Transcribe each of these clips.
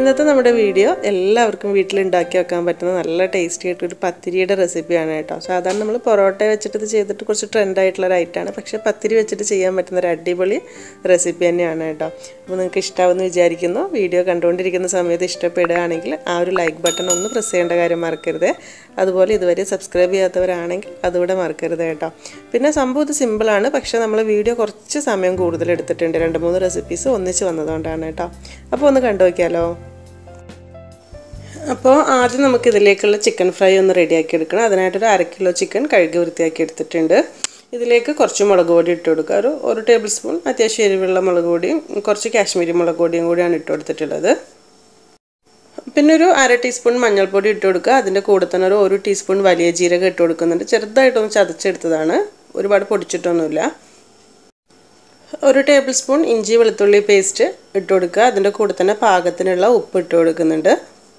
ഇന്നത്തെ നമ്മുടെ വീഡിയോ എല്ലാവർക്കും വീട്ടിൽ ഉണ്ടാക്കി വെക്കാൻ പറ്റുന്ന നല്ല ടേസ്റ്റി ആയിട്ടൊരു പത്തിരിയുടെ റെസിപ്പിയാണ് കേട്ടോ സാധാരണ നമ്മൾ പൊറോട്ട വെച്ചിട്ട് ഇത് ചെയ്തിട്ട് കുറച്ച് ട്രെൻഡ് ആയിട്ടുള്ള ഒരു ഐറ്റമാണ് പക്ഷേ പത്തിരി വെച്ചിട്ട് ചെയ്യാൻ പറ്റുന്ന ഒരു അടിപൊളി റെസിപ്പി തന്നെയാണ് കേട്ടോ അപ്പോൾ നിങ്ങൾക്ക് ഇഷ്ടമാവുമെന്ന് വിചാരിക്കുന്നു വീഡിയോ കണ്ടുകൊണ്ടിരിക്കുന്ന സമയത്ത് ഇഷ്ടപ്പെടുകയാണെങ്കിൽ ആ ഒരു ലൈക്ക് ബട്ടൺ ഒന്ന് പ്രസ് ചെയ്യേണ്ട കാര്യം മറക്കരുത് അതുപോലെ ഇതുവരെ സബ്സ്ക്രൈബ് ചെയ്യാത്തവരാണെങ്കിൽ അതുകൂടെ മറക്കരുത് കേട്ടോ പിന്നെ സംഭവം ഇത് സിമ്പിളാണ് പക്ഷേ നമ്മൾ വീഡിയോ കുറച്ച് സമയം കൂടുതൽ എടുത്തിട്ടുണ്ട് രണ്ട് മൂന്ന് റെസിപ്പീസ് ഒന്നിച്ച് വന്നതുകൊണ്ടാണ് കേട്ടോ അപ്പോൾ ഒന്ന് കണ്ടു നോക്കിയാലോ അപ്പോൾ ആദ്യം നമുക്ക് ഇതിലേക്കുള്ള ചിക്കൻ ഫ്രൈ ഒന്ന് റെഡിയാക്കി എടുക്കണം അതിനായിട്ടൊരു അര കിലോ ചിക്കൻ കഴുകി വൃത്തിയാക്കി എടുത്തിട്ടുണ്ട് ഇതിലേക്ക് കുറച്ച് മുളക് പൊടി ഇട്ട് കൊടുക്കുക ഒരു ഒരു ടേബിൾ സ്പൂൺ അത്യാവശ്യം എരിവുള്ള മുളക് പൊടിയും കുറച്ച് കാശ്മീരി മുളക് പൊടിയും കൂടിയാണ് ഇട്ട് കൊടുത്തിട്ടുള്ളത് പിന്നെ ഒരു അര ടീസ്പൂൺ മഞ്ഞൾപ്പൊടി ഇട്ട് കൊടുക്കുക അതിൻ്റെ കൂടെ തന്നെ ഒരു ഒരു ടീസ്പൂൺ വലിയ ജീരകം ഇട്ട് കൊടുക്കുന്നുണ്ട് ചെറുതായിട്ടൊന്ന് ചതച്ചെടുത്തതാണ് ഒരുപാട് പൊടിച്ചിട്ടൊന്നുമില്ല ഒരു ടേബിൾ സ്പൂൺ ഇഞ്ചി വെളുത്തുള്ളി പേസ്റ്റ് ഇട്ട് കൊടുക്കുക അതിൻ്റെ കൂടെ തന്നെ പാകത്തിനുള്ള ഉപ്പ് ഇട്ട് കൊടുക്കുന്നുണ്ട്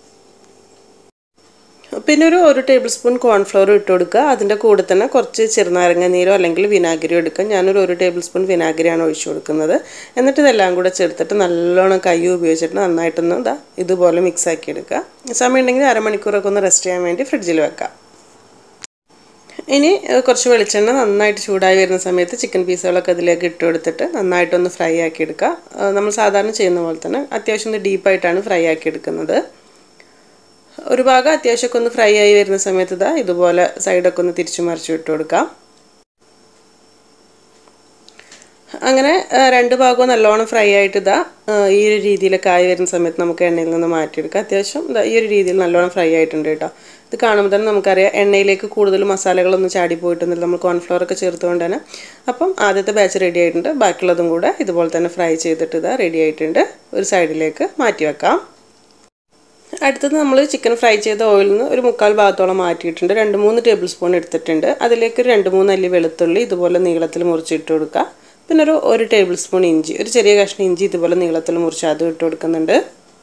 പിന്നെ ഒരു ഒരു ടേബിൾ സ്പൂൺ കോൺഫ്ലവർ ഇട്ട് കൊടുക്കുക അതിൻ്റെ കൂടെ തന്നെ കുറച്ച് ചെറുനാരങ്ങ നീരോ അല്ലെങ്കിൽ വിനാഗിരിയോ എടുക്കുക ഞാനൊരു ഒരു ടേബിൾ സ്പൂൺ വിനാഗിരിയാണ് ഒഴിച്ചു കൊടുക്കുന്നത് എന്നിട്ട് ഇതെല്ലാം കൂടെ ചേർത്തിട്ട് നല്ലോണം കൈ ഉപയോഗിച്ചിട്ട് നന്നായിട്ടൊന്ന് ഇതാ ഇതുപോലെ മിക്സ് ആക്കി എടുക്കുക സമയം ഉണ്ടെങ്കിൽ അരമണിക്കൂറൊക്കെ ഒന്ന് റെസ്റ്റ് ചെയ്യാൻ വേണ്ടി ഫ്രിഡ്ജിൽ വെക്കാം ഇനി കുറച്ച് വെളിച്ചെണ്ണ നന്നായിട്ട് ചൂടായി വരുന്ന സമയത്ത് ചിക്കൻ പീസുകളൊക്കെ അതിലേക്ക് ഇട്ട് കൊടുത്തിട്ട് നന്നായിട്ടൊന്ന് ഫ്രൈ ആക്കി എടുക്കുക നമ്മൾ സാധാരണ ചെയ്യുന്ന പോലെ തന്നെ അത്യാവശ്യം ഒന്ന് ഡീപ്പായിട്ടാണ് ഫ്രൈ ആക്കി എടുക്കുന്നത് ഒരു ഭാഗം അത്യാവശ്യമൊക്കെ ഒന്ന് ഫ്രൈ ആയി വരുന്ന സമയത്ത് ഇതാ ഇതുപോലെ സൈഡൊക്കെ ഒന്ന് തിരിച്ചു മറിച്ചു ഇട്ട് കൊടുക്കാം അങ്ങനെ രണ്ട് ഭാഗവും നല്ലോണം ഫ്രൈ ആയിട്ട് ഇതാ ഈ ഒരു രീതിയിലൊക്കെ ആയി വരുന്ന സമയത്ത് നമുക്ക് എണ്ണയിൽ നിന്ന് മാറ്റിയെടുക്കാം അത്യാവശ്യം ഇതാ ഈ ഒരു രീതിയിൽ നല്ലോണം ഫ്രൈ ആയിട്ടുണ്ട് കേട്ടോ ഇത് കാണുമ്പോൾ തന്നെ നമുക്കറിയാം എണ്ണയിലേക്ക് കൂടുതൽ മസാലകളൊന്നും ചാടി പോയിട്ടൊന്നുമില്ല നമ്മൾ കോൺഫ്ലവർ ഒക്കെ ചേർത്തുകൊണ്ട് തന്നെ അപ്പം ആദ്യത്തെ ബാച്ച് റെഡി ആയിട്ടുണ്ട് ബാക്കിയുള്ളതും കൂടെ ഇതുപോലെ തന്നെ ഫ്രൈ ചെയ്തിട്ട് ഇതാ റെഡി ആയിട്ടുണ്ട് ഒരു സൈഡിലേക്ക് മാറ്റി വെക്കാം അടുത്തത് നമ്മൾ ചിക്കൻ ഫ്രൈ ചെയ്ത ഓയിലിൽ നിന്ന് ഒരു മുക്കാൽ ഭാഗത്തോളം മാറ്റിയിട്ടുണ്ട് രണ്ട് മൂന്ന് ടേബിൾ സ്പൂൺ എടുത്തിട്ടുണ്ട് അതിലേക്ക് ഒരു രണ്ട് മൂന്ന് അല്ലി വെളുത്തുള്ളി ഇതുപോലെ നീളത്തിൽ മുറിച്ചിട്ട് കൊടുക്കുക പിന്നെ ഒരു ഒരു ടേബിൾ സ്പൂൺ ഇഞ്ചി ഒരു ചെറിയ കഷ്ണം ഇഞ്ചി ഇതുപോലെ നീളത്തിൽ മുറിച്ച് അതും ഇട്ട് കൊടുക്കുന്നുണ്ട്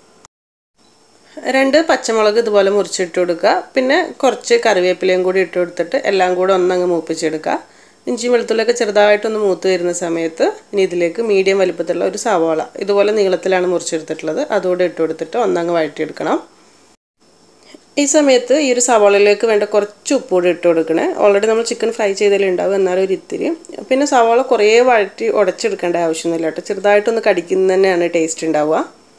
രണ്ട് പച്ചമുളക് ഇതുപോലെ മുറിച്ചിട്ട് കൊടുക്കുക പിന്നെ കുറച്ച് കറിവേപ്പിലയും കൂടി ഇട്ട് കൊടുത്തിട്ട് എല്ലാം കൂടെ ഒന്നങ്ങ് മൂപ്പിച്ചെടുക്കുക ഇഞ്ചി വെളുത്തുള്ളിയൊക്കെ ചെറുതായിട്ടൊന്ന് മൂത്ത് വരുന്ന സമയത്ത് ഇനി ഇതിലേക്ക് മീഡിയം വലിപ്പത്തിലുള്ള ഒരു സവാള ഇതുപോലെ നീളത്തിലാണ് മുറിച്ചെടുത്തിട്ടുള്ളത് അതുകൂടെ ഇട്ട് കൊടുത്തിട്ട് ഒന്നങ്ങ് വഴറ്റിയെടുക്കണം ഈ സമയത്ത് ഈ ഒരു സവാളയിലേക്ക് വേണ്ട കുറച്ച് ഉപ്പ് കൂടി ഇട്ട് കൊടുക്കണേ ഓൾറെഡി നമ്മൾ ചിക്കൻ ഫ്രൈ ചെയ്തതിലുണ്ടാവും എന്നാലും ഒരു ഇത്തിരി പിന്നെ സവാള കുറേ വഴറ്റി ഉടച്ചെടുക്കേണ്ട ആവശ്യമൊന്നുമില്ല കേട്ടോ ചെറുതായിട്ടൊന്ന് കടിക്കുന്ന തന്നെയാണ് ടേസ്റ്റ് ഉണ്ടാവുക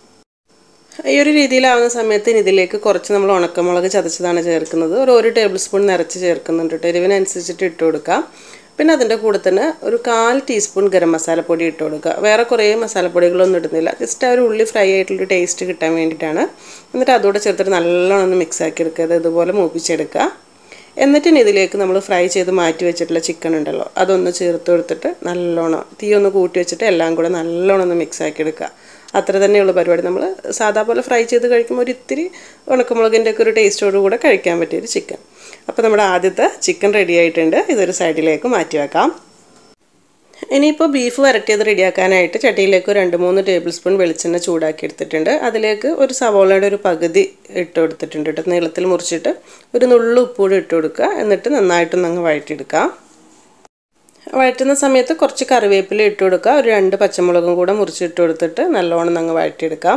ഈ ഒരു രീതിയിലാവുന്ന സമയത്ത് ഇതിലേക്ക് കുറച്ച് നമ്മൾ ഉണക്കമുളക് ചതച്ചതാണ് ചേർക്കുന്നത് ഒരു ഒരു ടേബിൾ സ്പൂൺ നിറച്ച് ചേർക്കുന്നുണ്ട് കേട്ടോ എരിവിനനുസരിച്ചിട്ട് ഇട്ട് കൊടുക്കാം പിന്നെ അതിൻ്റെ കൂടെ തന്നെ ഒരു കാൽ ടീസ്പൂൺ ഗരം മസാലപ്പൊടി ഇട്ട് കൊടുക്കുക വേറെ കുറേ മസാലപ്പൊടികളൊന്നും ഇടുന്നില്ല ജസ്റ്റ് ആ ഒരു ഉള്ളി ഫ്രൈ ആയിട്ടുള്ളൊരു ടേസ്റ്റ് കിട്ടാൻ വേണ്ടിയിട്ടാണ് എന്നിട്ട് അതോടെ ചേർത്തിട്ട് നല്ലോണം ഒന്ന് മിക്സ് ആക്കി എടുക്കുക ഇതുപോലെ മൂപ്പിച്ചെടുക്കുക എന്നിട്ട് ഇനി ഇതിലേക്ക് നമ്മൾ ഫ്രൈ ചെയ്ത് മാറ്റി വെച്ചിട്ടുള്ള ചിക്കൻ ഉണ്ടല്ലോ അതൊന്ന് ചേർത്ത് കൊടുത്തിട്ട് നല്ലോണം തീ ഒന്ന് കൂട്ടി വെച്ചിട്ട് എല്ലാം കൂടെ നല്ലോണം ഒന്ന് മിക്സ് ആക്കി എടുക്കുക അത്ര തന്നെയുള്ള പരിപാടി നമ്മൾ സാധാ പോലെ ഫ്രൈ ചെയ്ത് കഴിക്കുമ്പോൾ ഒരു ഇത്തിരി ഉണക്കമുളകിൻ്റെ ഒക്കെ ഒരു ടേസ്റ്റോട് കൂടെ കഴിക്കാൻ പറ്റിയൊരു ചിക്കൻ അപ്പോൾ നമ്മുടെ ആദ്യത്തെ ചിക്കൻ റെഡി ആയിട്ടുണ്ട് ഇതൊരു സൈഡിലേക്ക് മാറ്റി വെക്കാം ഇനിയിപ്പോൾ ബീഫ് വരട്ടിയത് റെഡിയാക്കാനായിട്ട് ചട്ടിയിലേക്ക് രണ്ട് മൂന്ന് ടേബിൾ സ്പൂൺ വെളിച്ചെണ്ണ ചൂടാക്കി എടുത്തിട്ടുണ്ട് അതിലേക്ക് ഒരു സവോളയുടെ ഒരു പകുതി ഇട്ട് കൊടുത്തിട്ടുണ്ട് കേട്ടോ നീളത്തിൽ മുറിച്ചിട്ട് ഒരു നുള്ളു ഉപ്പൂടി ഇട്ട് കൊടുക്കുക എന്നിട്ട് നന്നായിട്ടൊന്ന് അങ്ങ് വഴറ്റിയെടുക്കാം വഴറ്റുന്ന സമയത്ത് കുറച്ച് കറിവേപ്പില ഇട്ട് കൊടുക്കുക ഒരു രണ്ട് പച്ചമുളകും കൂടെ മുറിച്ചിട്ട് കൊടുത്തിട്ട് നല്ലോണം അങ്ങ് വഴറ്റിയെടുക്കാം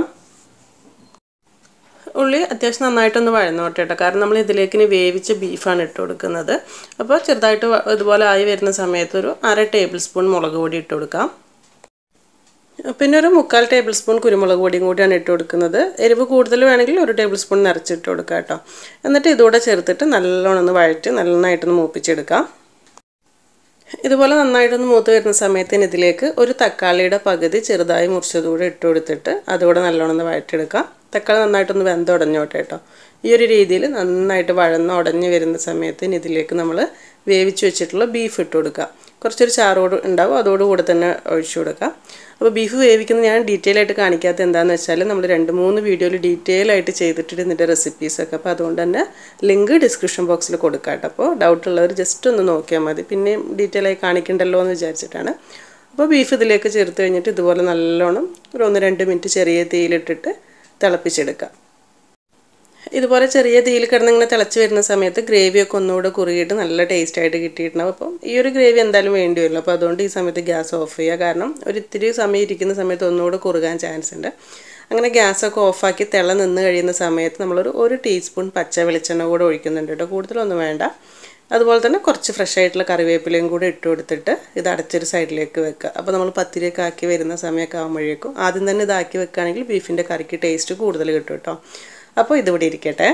ഉള്ളി അത്യാവശ്യം നന്നായിട്ടൊന്ന് വഴന്നോട്ടെ കേട്ടോ കാരണം നമ്മൾ ഇതിലേക്ക് ഇനി വേവിച്ച ബീഫാണ് ഇട്ട് കൊടുക്കുന്നത് അപ്പോൾ ചെറുതായിട്ട് ഇതുപോലെ ആയി വരുന്ന സമയത്ത് ഒരു അര ടേബിൾ സ്പൂൺ മുളക് പൊടി ഇട്ട് കൊടുക്കാം പിന്നെ ഒരു മുക്കാൽ ടേബിൾ സ്പൂൺ കുരുമുളക് പൊടിയും കൂടിയാണ് ഇട്ട് കൊടുക്കുന്നത് എരിവ് കൂടുതൽ വേണമെങ്കിൽ ഒരു ടേബിൾ സ്പൂൺ നിറച്ചിട്ട് കൊടുക്കാം കേട്ടോ എന്നിട്ട് ഇതുകൂടെ ചേർത്തിട്ട് നല്ലോണം ഒന്ന് വഴറ്റി നന്നായിട്ടൊന്ന് മൂപ്പിച്ചെടുക്കാം ഇതുപോലെ നന്നായിട്ടൊന്ന് മൂത്ത് വരുന്ന സമയത്തിന് ഇതിലേക്ക് ഒരു തക്കാളിയുടെ പകുതി ചെറുതായി മുറിച്ചതുകൂടെ ഇട്ട് കൊടുത്തിട്ട് അതുകൂടെ നല്ലോണം ഒന്ന് വഴറ്റിയെടുക്കാം തക്കാളി നന്നായിട്ടൊന്ന് വെന്തുടഞ്ഞോട്ടെ കേട്ടോ ഈ ഒരു രീതിയിൽ നന്നായിട്ട് വഴന്ന് ഉടഞ്ഞ് വരുന്ന സമയത്തിന് ഇതിലേക്ക് നമ്മൾ വേവിച്ച് വെച്ചിട്ടുള്ള ബീഫ് ഇട്ട് കൊടുക്കുക കുറച്ചൊരു ചാറോട് ഉണ്ടാവും അതോടുകൂടെ തന്നെ ഒഴിച്ചു കൊടുക്കുക അപ്പോൾ ബീഫ് വേവിക്കുന്നത് ഞാൻ ഡീറ്റെയിൽ ആയിട്ട് കാണിക്കാത്ത എന്താണെന്ന് വെച്ചാൽ നമ്മൾ രണ്ട് മൂന്ന് വീഡിയോയിൽ ഡീറ്റെയിൽ ആയിട്ട് ചെയ്തിട്ടുണ്ട് ഇതിൻ്റെ റെസിപ്പീസൊക്കെ അപ്പോൾ അതുകൊണ്ട് തന്നെ ലിങ്ക് ഡിസ്ക്രിപ്ഷൻ ബോക്സിൽ കൊടുക്കാം കേട്ടോ അപ്പോൾ ഡൗട്ട് ഉള്ളവർ ജസ്റ്റ് ഒന്ന് നോക്കിയാൽ മതി പിന്നെയും ഡീറ്റെയിൽ ആയി കാണിക്കണ്ടല്ലോ എന്ന് വിചാരിച്ചിട്ടാണ് അപ്പോൾ ബീഫ് ഇതിലേക്ക് ചേർത്ത് കഴിഞ്ഞിട്ട് ഇതുപോലെ നല്ലോണം ഒരു ഒന്ന് രണ്ട് മിനിറ്റ് ചെറിയ തീയിലിട്ടിട്ട് തിളപ്പിച്ചെടുക്കാം ഇതുപോലെ ചെറിയ തീയിൽ കിടന്ന് ഇങ്ങനെ തിളച്ച് വരുന്ന സമയത്ത് ഗ്രേവിയൊക്കെ ഒന്നുകൂടെ കുറുകിയിട്ട് നല്ല ടേസ്റ്റ് ആയിട്ട് കിട്ടിയിട്ടുണ്ടാവും അപ്പം ഈ ഒരു ഗ്രേവി എന്തായാലും വേണ്ടി വരുമല്ലോ അപ്പോൾ അതുകൊണ്ട് ഈ സമയത്ത് ഗ്യാസ് ഓഫ് ചെയ്യുക കാരണം ഒരു ഇത്തിരി സമയം ഇരിക്കുന്ന സമയത്ത് ഒന്നുകൂടെ കുറുകാൻ ചാൻസ് ഉണ്ട് അങ്ങനെ ഗ്യാസൊക്കെ ഓഫാക്കി തിള നിന്ന് കഴിയുന്ന സമയത്ത് നമ്മളൊരു ഒരു ടീസ്പൂൺ പച്ച വെളിച്ചെണ്ണ കൂടെ ഒഴിക്കുന്നുണ്ട് കേട്ടോ കൂടുതലൊന്നും വേണ്ട അതുപോലെ തന്നെ കുറച്ച് ഫ്രഷ് ആയിട്ടുള്ള കറിവേപ്പിലയും കൂടെ ഇട്ട് കൊടുത്തിട്ട് ഇത് അടച്ചൊരു സൈഡിലേക്ക് വെക്കുക അപ്പോൾ നമ്മൾ പത്തിരിയൊക്കെ ആക്കി വരുന്ന സമയമൊക്കെ ആകുമ്പോഴേക്കും ആദ്യം തന്നെ ഇതാക്കി വെക്കുകയാണെങ്കിൽ ബീഫിൻ്റെ കറിക്ക് ടേസ്റ്റ് കൂടുതൽ കിട്ടും കേട്ടോ അപ്പോൾ ഇതിവിടെ ഇരിക്കട്ടെ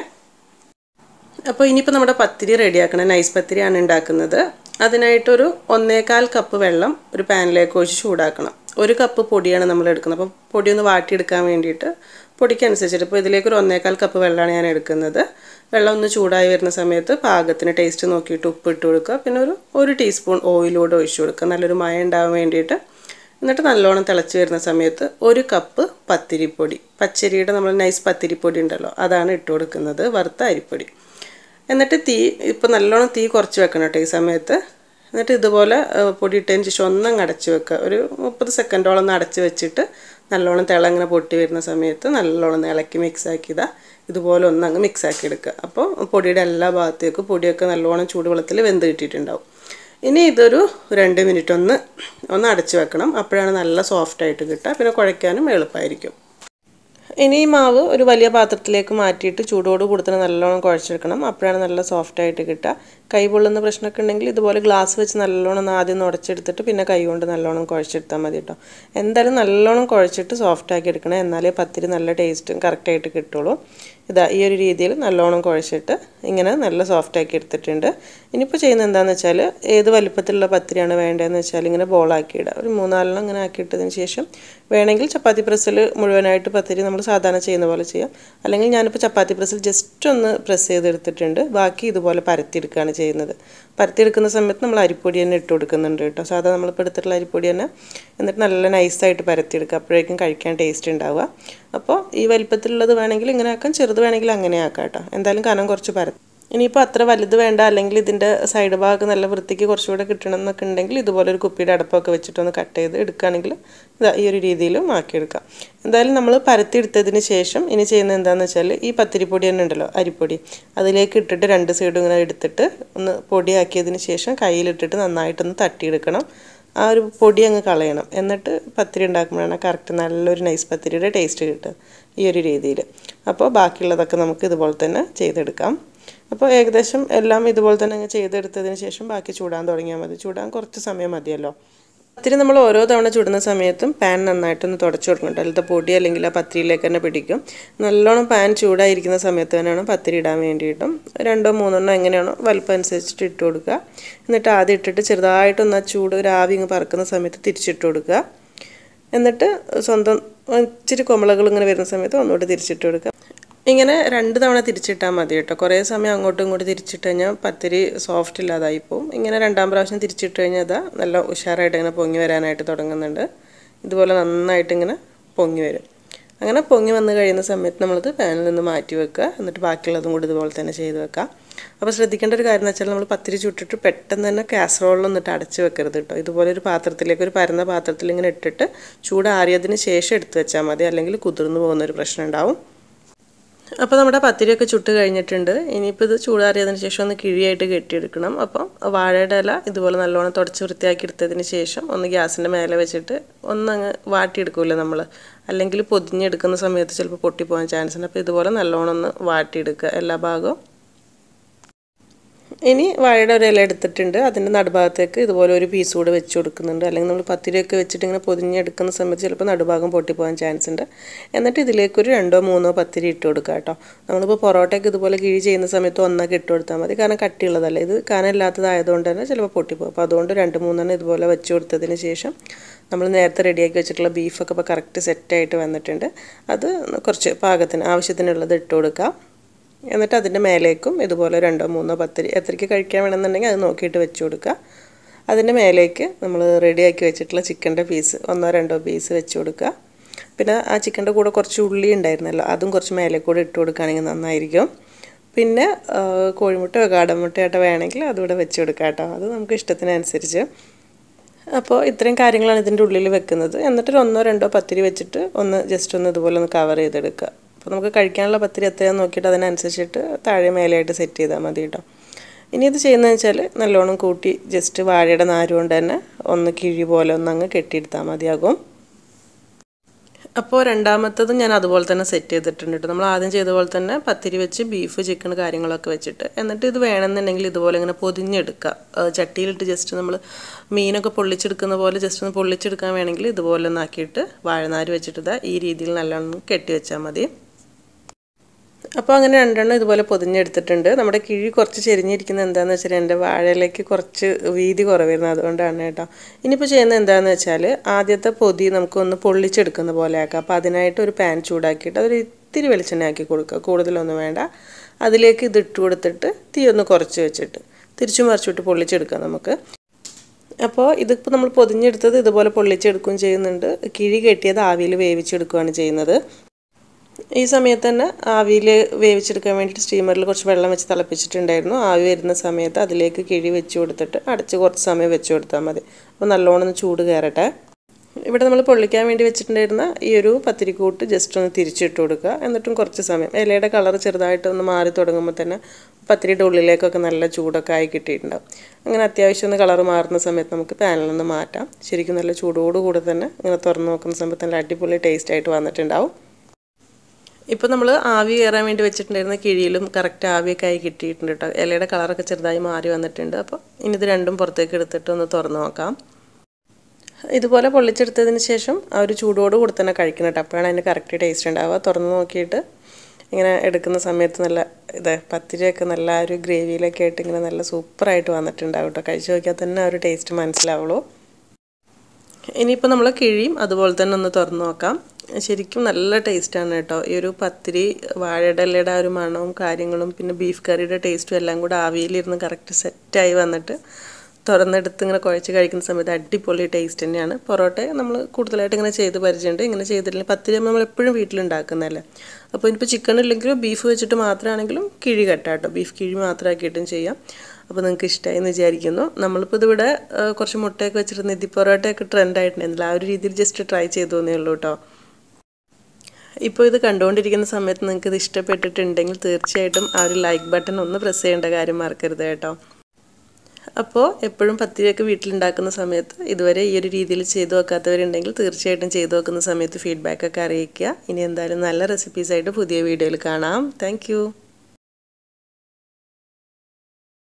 അപ്പോൾ ഇനിയിപ്പോൾ നമ്മുടെ പത്തിരി റെഡിയാക്കണം നൈസ് പത്തിരിയാണ് ഉണ്ടാക്കുന്നത് അതിനായിട്ടൊരു ഒന്നേകാൽ കപ്പ് വെള്ളം ഒരു പാനിലേക്ക് ഒഴിച്ച് ചൂടാക്കണം ഒരു കപ്പ് പൊടിയാണ് നമ്മൾ എടുക്കുന്നത് അപ്പോൾ പൊടി ഒന്ന് വാട്ടിയെടുക്കാൻ വേണ്ടിയിട്ട് പൊടിക്കനുസരിച്ചിട്ട് ഇപ്പോൾ ഇതിലേക്ക് ഒരു ഒന്നേകാൽ കപ്പ് വെള്ളമാണ് ഞാൻ എടുക്കുന്നത് വെള്ളം ഒന്ന് ചൂടായി വരുന്ന സമയത്ത് പാകത്തിന് ടേസ്റ്റ് നോക്കിയിട്ട് ഉപ്പ് ഇട്ട് കൊടുക്കുക പിന്നെ ഒരു ഒരു ടീസ്പൂൺ ഓയിലൂടെ ഒഴിച്ചു കൊടുക്കുക നല്ലൊരു മയം ഉണ്ടാകാൻ വേണ്ടിയിട്ട് എന്നിട്ട് നല്ലോണം തിളച്ച് വരുന്ന സമയത്ത് ഒരു കപ്പ് പത്തിരിപ്പൊടി പച്ചരിയുടെ നമ്മൾ നൈസ് പത്തിരിപ്പൊടി ഉണ്ടല്ലോ അതാണ് ഇട്ട് കൊടുക്കുന്നത് വറുത്ത അരിപ്പൊടി എന്നിട്ട് തീ ഇപ്പോൾ നല്ലോണം തീ കുറച്ച് വെക്കണം കേട്ടോ ഈ സമയത്ത് എന്നിട്ട് ഇതുപോലെ പൊടി ഇട്ടതിന് ശേഷം ഒന്നങ്ങ് അടച്ച് വെക്കുക ഒരു മുപ്പത് സെക്കൻഡോളം ഒന്ന് അടച്ച് വെച്ചിട്ട് നല്ലോണം തിള ഇങ്ങനെ പൊട്ടി വരുന്ന സമയത്ത് നല്ലോണം ഇളക്കി മിക്സ് ആക്കിയതാ ഇതുപോലെ ഒന്നങ്ങ് മിക്സ് ആക്കി എടുക്കുക അപ്പോൾ പൊടിയുടെ എല്ലാ ഭാഗത്തേക്കും പൊടിയൊക്കെ നല്ലോണം ചൂടുവെള്ളത്തിൽ വെന്ത് കിട്ടിയിട്ടുണ്ടാവും ഇനി ഇതൊരു രണ്ട് മിനിറ്റ് ഒന്ന് ഒന്ന് അടച്ച് വെക്കണം അപ്പോഴാണ് നല്ല സോഫ്റ്റായിട്ട് കിട്ടുക പിന്നെ കുഴയ്ക്കാനും എളുപ്പമായിരിക്കും ഇനി ഈ മാവ് ഒരു വലിയ പാത്രത്തിലേക്ക് മാറ്റിയിട്ട് ചൂടോട് കൂടി തന്നെ നല്ലോണം കുഴച്ചെടുക്കണം അപ്പോഴാണ് നല്ല സോഫ്റ്റായിട്ട് കിട്ടുക കൈ പൊള്ളുന്ന പ്രശ്നമൊക്കെ ഉണ്ടെങ്കിൽ ഇതുപോലെ ഗ്ലാസ് വെച്ച് നല്ലോണം ഒന്ന് ആദ്യം ഉടച്ചെടുത്തിട്ട് പിന്നെ കൈ കൊണ്ട് നല്ലോണം കുഴച്ചെടുത്താൽ മതി കേട്ടോ എന്തായാലും നല്ലോണം കുഴച്ചിട്ട് സോഫ്റ്റാക്കി എടുക്കണം എന്നാലേ പത്തിരി നല്ല ടേസ്റ്റും കറക്റ്റായിട്ട് കിട്ടുള്ളൂ ഇതാ ഈ ഒരു രീതിയിൽ നല്ലോണം കുഴച്ചിട്ട് ഇങ്ങനെ നല്ല സോഫ്റ്റാക്കി എടുത്തിട്ടുണ്ട് ഇനിയിപ്പോൾ ചെയ്യുന്നത് എന്താണെന്ന് വെച്ചാൽ ഏത് വലിപ്പത്തിലുള്ള പത്തിരിയാണ് വേണ്ടതെന്ന് വെച്ചാൽ ഇങ്ങനെ ബോളാക്കി ഇടുക ഒരു മൂന്നാലെണ്ണം ഇങ്ങനെ ആക്കിയിട്ടതിന് ശേഷം വേണമെങ്കിൽ ചപ്പാത്തി പ്രസ്സിൽ മുഴുവനായിട്ട് പത്തിരി നമ്മൾ സാധാരണ ചെയ്യുന്ന പോലെ ചെയ്യാം അല്ലെങ്കിൽ ഞാനിപ്പോൾ ചപ്പാത്തി പ്രസ്സിൽ ജസ്റ്റ് ഒന്ന് പ്രസ് ചെയ്തെടുത്തിട്ടുണ്ട് ബാക്കി ഇതുപോലെ പരത്തിയെടുക്കുകയാണ് ചെയ്യുന്നത് പരത്തിയെടുക്കുന്ന സമയത്ത് നമ്മൾ അരിപ്പൊടി തന്നെ ഇട്ട് കൊടുക്കുന്നുണ്ട് കേട്ടോ സാധാരണ നമ്മളിപ്പോൾ എടുത്തിട്ടുള്ള അരിപ്പൊടി തന്നെ എന്നിട്ട് നല്ല നൈസായിട്ട് പരത്തിയെടുക്കുക അപ്പോഴേക്കും കഴിക്കാൻ ടേസ്റ്റ് ഉണ്ടാവുക അപ്പോൾ ഈ വലിപ്പത്തിലുള്ളത് വേണമെങ്കിൽ ഇങ്ങനെ ആക്കാം ചെറുത് വേണമെങ്കിൽ അങ്ങനെ ആക്കാം കേട്ടോ എന്തായാലും കനം കുറച്ച് പരത്തി ഇനിയിപ്പോൾ അത്ര വലുത് വേണ്ട അല്ലെങ്കിൽ ഇതിൻ്റെ സൈഡ് ഭാഗം നല്ല വൃത്തിക്ക് കുറച്ചുകൂടെ കിട്ടണം എന്നൊക്കെ ഉണ്ടെങ്കിൽ ഇതുപോലെ ഒരു കുപ്പിയുടെ അടപ്പൊക്കെ വെച്ചിട്ടൊന്ന് കട്ട് ചെയ്ത് എടുക്കുകയാണെങ്കിൽ ഇതാ ഈ ഒരു രീതിയിലും ആക്കിയെടുക്കാം എന്തായാലും നമ്മൾ പരത്തി എടുത്തതിന് ശേഷം ഇനി ചെയ്യുന്നത് എന്താണെന്ന് വെച്ചാൽ ഈ പത്തിരിപ്പൊടി തന്നെ ഉണ്ടല്ലോ അരിപ്പൊടി അതിലേക്ക് ഇട്ടിട്ട് രണ്ട് സൈഡും ഇങ്ങനെ എടുത്തിട്ട് ഒന്ന് പൊടിയാക്കിയതിന് ശേഷം കയ്യിലിട്ടിട്ട് നന്നായിട്ടൊന്ന് തട്ടിയെടുക്കണം ആ ഒരു പൊടി അങ്ങ് കളയണം എന്നിട്ട് പത്തിരി ഉണ്ടാക്കുമ്പോഴാണ് കറക്റ്റ് നല്ലൊരു നൈസ് പത്തിരിയുടെ ടേസ്റ്റ് കിട്ടുക ഈ ഒരു രീതിയിൽ അപ്പോൾ ബാക്കിയുള്ളതൊക്കെ നമുക്ക് ഇതുപോലെ തന്നെ ചെയ്തെടുക്കാം അപ്പോൾ ഏകദേശം എല്ലാം ഇതുപോലെ തന്നെ അങ്ങ് ചെയ്തെടുത്തതിന് ശേഷം ബാക്കി ചൂടാൻ തുടങ്ങിയാൽ മതി ചൂടാൻ കുറച്ച് സമയം മതിയല്ലോ പത്തിരി നമ്മൾ ഓരോ തവണ ചുടുന്ന സമയത്തും പാൻ നന്നായിട്ടൊന്ന് തുടച്ചു കൊടുക്കണം അതിലത്തെ പൊടി അല്ലെങ്കിൽ ആ പത്തിരിയിലേക്ക് തന്നെ പിടിക്കും നല്ലോണം പാൻ ചൂടായിരിക്കുന്ന സമയത്ത് തന്നെയാണ് പത്തിരി ഇടാൻ വേണ്ടിയിട്ടും രണ്ടോ മൂന്നെണ്ണോ എങ്ങനെയാണോ വലുപ്പം അനുസരിച്ചിട്ട് ഇട്ട് കൊടുക്കുക എന്നിട്ട് ആദ്യം ഇട്ടിട്ട് ചെറുതായിട്ടൊന്ന് ആ ചൂട് ഒരു ആവി ഇങ്ങ് പറക്കുന്ന സമയത്ത് തിരിച്ചിട്ട് കൊടുക്കുക എന്നിട്ട് സ്വന്തം ഇച്ചിരി കൊമളകൾ ഇങ്ങനെ വരുന്ന സമയത്ത് ഒന്നുകൂടി തിരിച്ചിട്ട് കൊടുക്കുക ഇങ്ങനെ രണ്ട് തവണ തിരിച്ചിട്ടാൽ മതി കേട്ടോ കുറേ സമയം അങ്ങോട്ടും ഇങ്ങോട്ടും തിരിച്ചിട്ട് കഴിഞ്ഞാൽ പത്തിരി സോഫ്റ്റ് ഇല്ലാതായി പോവും ഇങ്ങനെ രണ്ടാം പ്രാവശ്യം തിരിച്ചിട്ട് കഴിഞ്ഞാൽ അതാ നല്ല ഉഷാറായിട്ട് ഇങ്ങനെ പൊങ്ങി വരാനായിട്ട് തുടങ്ങുന്നുണ്ട് ഇതുപോലെ നന്നായിട്ട് ഇങ്ങനെ പൊങ്ങി വരും അങ്ങനെ പൊങ്ങി വന്ന് കഴിയുന്ന സമയത്ത് നമ്മളത് പാനിൽ നിന്ന് മാറ്റി വെക്കുക എന്നിട്ട് ബാക്കിയുള്ളതും കൂടി ഇതുപോലെ തന്നെ ചെയ്ത് വെക്കാം അപ്പോൾ ശ്രദ്ധിക്കേണ്ട ഒരു കാര്യം എന്ന് വെച്ചാൽ നമ്മൾ പത്തിരി ചുട്ടിട്ട് പെട്ടെന്ന് തന്നെ കാസറോളിലൊന്നിട്ട് അടച്ച് വെക്കരുത് കേട്ടോ ഇതുപോലെ ഒരു പാത്രത്തിലേക്ക് ഒരു പരന്ന പാത്രത്തിൽ ഇങ്ങനെ ഇട്ടിട്ട് ചൂടാറിയതിന് ശേഷം എടുത്ത് വെച്ചാൽ മതി അല്ലെങ്കിൽ കുതിർന്നു പോകുന്ന ഒരു പ്രശ്നം ഉണ്ടാവും അപ്പോൾ നമ്മുടെ പത്തിരിയൊക്കെ ചുട്ട് കഴിഞ്ഞിട്ടുണ്ട് ഇനിയിപ്പോൾ ഇത് ചൂടാറിയതിന് ശേഷം ഒന്ന് കിഴിയായിട്ട് കെട്ടിയെടുക്കണം അപ്പം വാഴയുടെ ഇല ഇതുപോലെ നല്ലോണം തുടച്ച് വൃത്തിയാക്കി എടുത്തതിന് ശേഷം ഒന്ന് ഗ്യാസിൻ്റെ മേലെ വെച്ചിട്ട് ഒന്നങ്ങ് വാട്ടിയെടുക്കുമല്ലോ നമ്മൾ അല്ലെങ്കിൽ പൊതിഞ്ഞെടുക്കുന്ന സമയത്ത് ചിലപ്പോൾ പൊട്ടിപ്പോകാൻ ചാൻസ് ഉണ്ട് അപ്പോൾ ഇതുപോലെ നല്ലോണം ഒന്ന് വാട്ടിയെടുക്കുക എല്ലാ ഭാഗവും ഇനി വാഴയുടെ ഒരു ഇല എടുത്തിട്ടുണ്ട് അതിൻ്റെ നടുഭാഗത്തേക്ക് ഇതുപോലെ ഒരു പീസ് കൂടെ വെച്ച് കൊടുക്കുന്നുണ്ട് അല്ലെങ്കിൽ നമ്മൾ പത്തിരിയൊക്കെ വെച്ചിട്ട് ഇങ്ങനെ പൊതിഞ്ഞെടുക്കുന്ന സമയത്ത് ചിലപ്പോൾ നടുഭാഗം പൊട്ടിപ്പോകാൻ ചാൻസ് ഉണ്ട് എന്നിട്ട് ഇതിലേക്കൊരു രണ്ടോ മൂന്നോ പത്തിരി ഇട്ട് കൊടുക്കുക കേട്ടോ നമ്മളിപ്പോൾ പൊറോട്ടയ്ക്ക് ഇതുപോലെ കിഴി ചെയ്യുന്ന സമയത്ത് ഒന്നൊക്കെ ഇട്ട് കൊടുത്താൽ മതി കാരണം കട്ടിയുള്ളതല്ല ഇത് കനമില്ലാത്തതായതുകൊണ്ട് തന്നെ ചിലപ്പോൾ പൊട്ടിപ്പോകും അപ്പോൾ അതുകൊണ്ട് രണ്ട് മൂന്നെണ്ണം ഇതുപോലെ വെച്ച് കൊടുത്തതിന് ശേഷം നമ്മൾ നേരത്തെ റെഡിയാക്കി വെച്ചിട്ടുള്ള ബീഫൊക്കെ ഇപ്പോൾ കറക്റ്റ് സെറ്റായിട്ട് വന്നിട്ടുണ്ട് അത് കുറച്ച് പാകത്തിന് ആവശ്യത്തിനുള്ളത് ഇട്ട് കൊടുക്കുക എന്നിട്ട് അതിൻ്റെ മേലേക്കും ഇതുപോലെ രണ്ടോ മൂന്നോ പത്തിരി എത്രയ്ക്ക് കഴിക്കാൻ വേണമെന്നുണ്ടെങ്കിൽ അത് നോക്കിയിട്ട് വെച്ച് കൊടുക്കുക അതിൻ്റെ മേലേക്ക് നമ്മൾ റെഡിയാക്കി വെച്ചിട്ടുള്ള ചിക്കൻ്റെ പീസ് ഒന്നോ രണ്ടോ പീസ് വെച്ച് കൊടുക്കുക പിന്നെ ആ ചിക്കൻ്റെ കൂടെ കുറച്ച് ഉള്ളി ഉണ്ടായിരുന്നല്ലോ അതും കുറച്ച് മേലെ കൂടെ ഇട്ട് കൊടുക്കുകയാണെങ്കിൽ നന്നായിരിക്കും പിന്നെ കോഴിമുട്ടയോ കാടമുട്ടയോ വേണമെങ്കിൽ അതുകൂടെ വെച്ച് കൊടുക്കാം കേട്ടോ അത് നമുക്ക് ഇഷ്ടത്തിനനുസരിച്ച് അപ്പോൾ ഇത്രയും കാര്യങ്ങളാണ് ഇതിൻ്റെ ഉള്ളിൽ വെക്കുന്നത് എന്നിട്ടൊരു ഒന്നോ രണ്ടോ പത്തിരി വെച്ചിട്ട് ഒന്ന് ജസ്റ്റ് ഒന്ന് ഇതുപോലെ ഒന്ന് കവർ ചെയ്തെടുക്കുക അപ്പോൾ നമുക്ക് കഴിക്കാനുള്ള പത്തിരി എത്രയാണെന്ന് നോക്കിയിട്ട് അതിനനുസരിച്ചിട്ട് താഴെ മേലെയായിട്ട് സെറ്റ് ചെയ്താൽ മതി കേട്ടോ ഇനി ഇത് ചെയ്യുന്നതെന്ന് വെച്ചാൽ നല്ലോണം കൂട്ടി ജസ്റ്റ് വാഴയുടെ നാര് കൊണ്ട് തന്നെ ഒന്ന് കിഴി പോലെ ഒന്ന് അങ്ങ് കെട്ടിയെടുത്താൽ മതിയാകും അപ്പോൾ രണ്ടാമത്തതും ഞാൻ അതുപോലെ തന്നെ സെറ്റ് ചെയ്തിട്ടുണ്ട് കേട്ടോ നമ്മൾ ആദ്യം ചെയ്ത പോലെ തന്നെ പത്തിരി വെച്ച് ബീഫ് ചിക്കൻ കാര്യങ്ങളൊക്കെ വെച്ചിട്ട് എന്നിട്ട് ഇത് വേണമെന്നുണ്ടെങ്കിൽ ഇതുപോലെ ഇങ്ങനെ പൊതിഞ്ഞെടുക്കുക ആ, ചട്ടിയിലിട്ട് ജസ്റ്റ് നമ്മൾ മീനൊക്കെ പൊള്ളിച്ചെടുക്കുന്ന പോലെ ജസ്റ്റ് ഒന്ന് പൊള്ളിച്ചെടുക്കാൻ വേണമെങ്കിൽ ഇതുപോലെ ഒന്ന് ആക്കിയിട്ട് വാഴനാര് വെച്ചിട്ട് ഇതാ ഈ രീതിയിൽ നല്ലോണം കെട്ടി വെച്ചാൽ മതി അപ്പോൾ അങ്ങനെ രണ്ടെണ്ണം ഇതുപോലെ പൊതിഞ്ഞെടുത്തിട്ടുണ്ട് നമ്മുടെ കിഴി കുറച്ച് ചെരിഞ്ഞിരിക്കുന്നത് എന്താണെന്ന് വെച്ചാൽ എൻ്റെ വാഴയിലേക്ക് കുറച്ച് വീതി കുറവായിരുന്നു അതുകൊണ്ടാണ് കേട്ടോ ഇനിയിപ്പോൾ ചെയ്യുന്നത് എന്താണെന്ന് വെച്ചാൽ ആദ്യത്തെ പൊതി നമുക്കൊന്ന് പൊള്ളിച്ചെടുക്കുന്ന പോലെ ആക്കാം അപ്പോൾ അതിനായിട്ട് ഒരു പാൻ ചൂടാക്കിയിട്ട് അതൊരു ഇത്തിരി വെളിച്ചെണ്ണ ആക്കി കൊടുക്കുക കൂടുതലൊന്നും വേണ്ട അതിലേക്ക് ഇത് ഇട്ട് കൊടുത്തിട്ട് തീ ഒന്ന് കുറച്ച് വെച്ചിട്ട് തിരിച്ചു മറിച്ചിട്ട് പൊള്ളിച്ചെടുക്കാം നമുക്ക് അപ്പോൾ ഇതിപ്പോൾ നമ്മൾ പൊതിഞ്ഞെടുത്തത് ഇതുപോലെ പൊള്ളിച്ചെടുക്കുകയും ചെയ്യുന്നുണ്ട് കിഴി കെട്ടിയത് ആവിയിൽ വേവിച്ചെടുക്കുകയാണ് ചെയ്യുന്നത് ഈ സമയത്ത് തന്നെ ആവിയിൽ വേവിച്ചെടുക്കാൻ വേണ്ടിയിട്ട് സ്റ്റീമറിൽ കുറച്ച് വെള്ളം വെച്ച് തിളപ്പിച്ചിട്ടുണ്ടായിരുന്നു ആവി വരുന്ന സമയത്ത് അതിലേക്ക് കിഴി വെച്ച് കൊടുത്തിട്ട് അടച്ച് കുറച്ച് സമയം വെച്ച് കൊടുത്താൽ മതി അപ്പോൾ നല്ലോണം ഒന്ന് ചൂട് കയറട്ടെ ഇവിടെ നമ്മൾ പൊള്ളിക്കാൻ വേണ്ടി വെച്ചിട്ടുണ്ടായിരുന്ന ഈ ഒരു പത്തിരിക്കൂട്ട് ജസ്റ്റ് ഒന്ന് തിരിച്ചിട്ട് കൊടുക്കുക എന്നിട്ടും കുറച്ച് സമയം ഇലയുടെ കളർ ചെറുതായിട്ട് ഒന്ന് മാറി തുടങ്ങുമ്പോൾ തന്നെ പത്തിരിയുടെ ഉള്ളിലേക്കൊക്കെ നല്ല ചൂടൊക്കെ ആയി കിട്ടിയിട്ടുണ്ടാവും അങ്ങനെ അത്യാവശ്യം ഒന്ന് കളർ മാറുന്ന സമയത്ത് നമുക്ക് പാനിൽ നിന്ന് മാറ്റാം ശരിക്കും നല്ല ചൂടോടുകൂടെ തന്നെ ഇങ്ങനെ തുറന്ന് നോക്കുന്ന സമയത്ത് നല്ല അടിപൊളി ടേസ്റ്റ് ആയിട്ട് വന്നിട്ടുണ്ടാവും ഇപ്പോൾ നമ്മൾ ആവി കയറാൻ വേണ്ടി വെച്ചിട്ടുണ്ടായിരുന്ന കിഴിയിലും കറക്റ്റ് ആവിയൊക്കെ ആയി കിട്ടിയിട്ടുണ്ട് കേട്ടോ ഇലയുടെ കളറൊക്കെ ചെറുതായി മാറി വന്നിട്ടുണ്ട് അപ്പോൾ ഇനി ഇത് രണ്ടും പുറത്തേക്ക് എടുത്തിട്ട് ഒന്ന് തുറന്ന് നോക്കാം ഇതുപോലെ പൊള്ളിച്ചെടുത്തതിന് ശേഷം ആ ഒരു ചൂടോട് കൂടി തന്നെ കഴിക്കണം കേട്ടോ അപ്പോഴാണ് അതിന് കറക്റ്റ് ടേസ്റ്റ് ഉണ്ടാവുക തുറന്ന് നോക്കിയിട്ട് ഇങ്ങനെ എടുക്കുന്ന സമയത്ത് നല്ല ഇത് പത്തിരിയൊക്കെ നല്ല ആ ഒരു ഗ്രേവിയിലൊക്കെ ആയിട്ട് ഇങ്ങനെ നല്ല സൂപ്പറായിട്ട് വന്നിട്ടുണ്ടാവും കേട്ടോ കഴിച്ച് നോക്കിയാൽ തന്നെ ആ ഒരു ടേസ്റ്റ് മനസ്സിലാവുള്ളൂ ഇനിയിപ്പോൾ നമ്മൾ കിഴിയും അതുപോലെ തന്നെ ഒന്ന് തുറന്ന് നോക്കാം ശരിക്കും നല്ല ടേസ്റ്റാണ് കേട്ടോ ഈ ഒരു പത്തിരി വാഴയിടലയുടെ ആ ഒരു മണവും കാര്യങ്ങളും പിന്നെ ബീഫ് കറിയുടെ ടേസ്റ്റും എല്ലാം കൂടെ ആവിയിലിരുന്ന് കറക്റ്റ് സെറ്റായി വന്നിട്ട് തുറന്നെടുത്ത് ഇങ്ങനെ കുഴച്ച് കഴിക്കുന്ന സമയത്ത് അടിപൊളി ടേസ്റ്റ് തന്നെയാണ് പൊറോട്ട നമ്മൾ കൂടുതലായിട്ട് ഇങ്ങനെ ചെയ്ത് പരിചയമുണ്ട് ഇങ്ങനെ ചെയ്തിട്ടില്ല പത്തിരി നമ്മൾ എപ്പോഴും വീട്ടിലുണ്ടാക്കുന്നതല്ലേ അപ്പോൾ ഇനിയിപ്പോൾ ചിക്കൻ ഇല്ലെങ്കിലും ബീഫ് വെച്ചിട്ട് മാത്രമാണെങ്കിലും കിഴി കെട്ടാം കേട്ടോ ബീഫ് കിഴി മാത്രമാക്കിയിട്ടും ചെയ്യാം അപ്പോൾ നിങ്ങൾക്ക് ഇഷ്ടമായി എന്ന് വിചാരിക്കുന്നു നമ്മളിപ്പോൾ ഇതിവിടെ ആ, കുറച്ച് മുട്ടയൊക്കെ വെച്ചിട്ട് നിധി പൊറോട്ടയൊക്കെ ട്രെൻഡ് ആയിട്ടുണ്ടായിരുന്നില്ല ആ ഒരു രീതിയിൽ ജസ്റ്റ് ട്രൈ ചെയ്തു തന്നേ ഉള്ളൂ കേട്ടോ ഇപ്പോൾ ഇത് കണ്ടുകൊണ്ടിരിക്കുന്ന സമയത്ത് നിങ്ങൾക്ക് ഇത് ഇഷ്ടപ്പെട്ടിട്ടുണ്ടെങ്കിൽ തീർച്ചയായിട്ടും ആ ഒരു ലൈക്ക് ബട്ടൺ ഒന്ന് പ്രസ് ചെയ്യേണ്ട കാര്യം മറക്കരുത് കേട്ടോ അപ്പോൾ എപ്പോഴും പത്തിരിയൊക്കെ വീട്ടിലുണ്ടാക്കുന്ന സമയത്ത് ഇതുവരെ ഈ ഒരു രീതിയിൽ ചെയ്തു വെക്കാത്തവരുണ്ടെങ്കിൽ തീർച്ചയായിട്ടും ചെയ്തു വെക്കുന്ന സമയത്ത് ഫീഡ്ബാക്ക് ഒക്കെ അറിയിക്കുക ഇനി എന്തായാലും നല്ല റെസിപ്പീസായിട്ട് പുതിയ വീഡിയോയിൽ കാണാം താങ്ക്